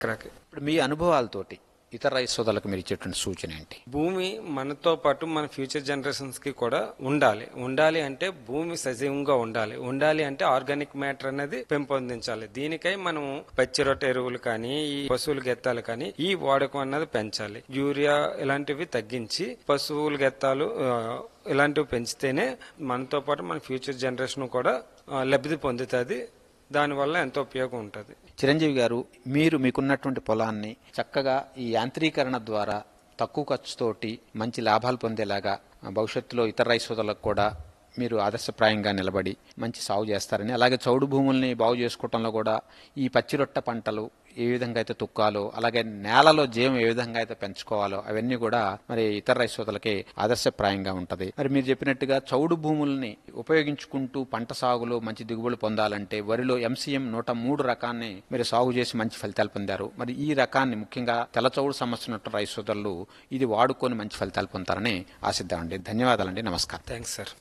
ఎకరాకి ఇప్పుడు మీ అనుభవాలతోటి ఇతర రైతు సోదరులకు మీరు ఇచ్చేటువంటి సూచన ఏంటి భూమి మనతో పాటు మన ఫ్యూచర్ జనరేషన్స్ కి కూడా ఉండాలి ఉండాలి అంటే భూమి సజీవంగా ఉండాలి ఉండాలి అంటే ఆర్గానిక్ మ్యాటర్ అనేది పెంపొందించాలి దీనికై మనం పచ్చి రొట్టె ఎరువులు కానీ ఈ పశువుల గెత్తాలు కానీ ఈ వాడకం అన్నది పెంచాలి యూరియా ఇలాంటివి తగ్గించి పశువుల గెత్తాలు ఆ, ఇలాంటివి పెంచితేనే మనతో పాటు మన ఫ్యూచర్ జనరేషన్ కూడా ఆ, లబ్ధి పొందుతుంది దానివల్ల ఎంతో ఉపయోగం ఉంటుంది చిరంజీవి గారు మీరు మీకున్నటువంటి పొలాన్ని చక్కగా ఈ యాంత్రీకరణ ద్వారా తక్కువ ఖర్చుతోటి మంచి లాభాలు పొందేలాగా ఆ, భవిష్యత్తులో ఇతర రైతు సోదరులకు కూడా మీరు ఆదర్శప్రాయంగా నిలబడి మంచి సాగు చేస్తారని అలాగే చౌడు భూముల్ని బాగు చేసుకోవటంలో కూడా ఈ పచ్చిరొట్ట పంటలు ఏ విధంగా అయితే తుక్కాలో అలాగే నేలలో జీవం ఏ విధంగా అయితే పెంచుకోవాలో అవన్నీ కూడా మరి ఇతర రైతు సోదరులకి ఆదర్శప్రాయంగా ఉంటది మరి మీరు చెప్పినట్టుగా చౌడు భూముల్ని ఉపయోగించుకుంటూ పంట సాగులో మంచి దిగుబడి పొందాలంటే వరిలో ఎంసీఎం నూట మూడు రకాన్ని మీరు సాగు చేసి మంచి ఫలితాలు పొందారు మరి ఈ రకాన్ని ముఖ్యంగా తెల్ల చౌడు సమస్య ఉన్న రైతు సోదరులు ఇది వాడుకొని మంచి ఫలితాలు పొందుతారని ఆశిద్దామండి ధన్యవాదాలండి నమస్కారం థ్యాంక్స్ సార్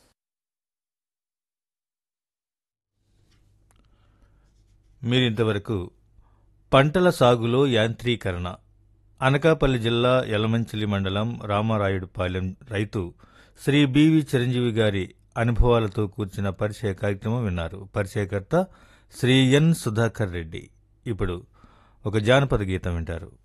మీరింతవరకు పంటల సాగులో యాంత్రీకరణ అనకాపల్లి జిల్లా యలమంచిలి మండలం రామారాయుడుపాలెం రైతు శ్రీ బివి చిరంజీవి గారి అనుభవాలతో కూర్చిన పరిచయ కార్యక్రమం విన్నారు పరిచయకర్త శ్రీ ఎన్ సుధాకర్ రెడ్డి ఇప్పుడు ఒక జానపద గీతం వింటారు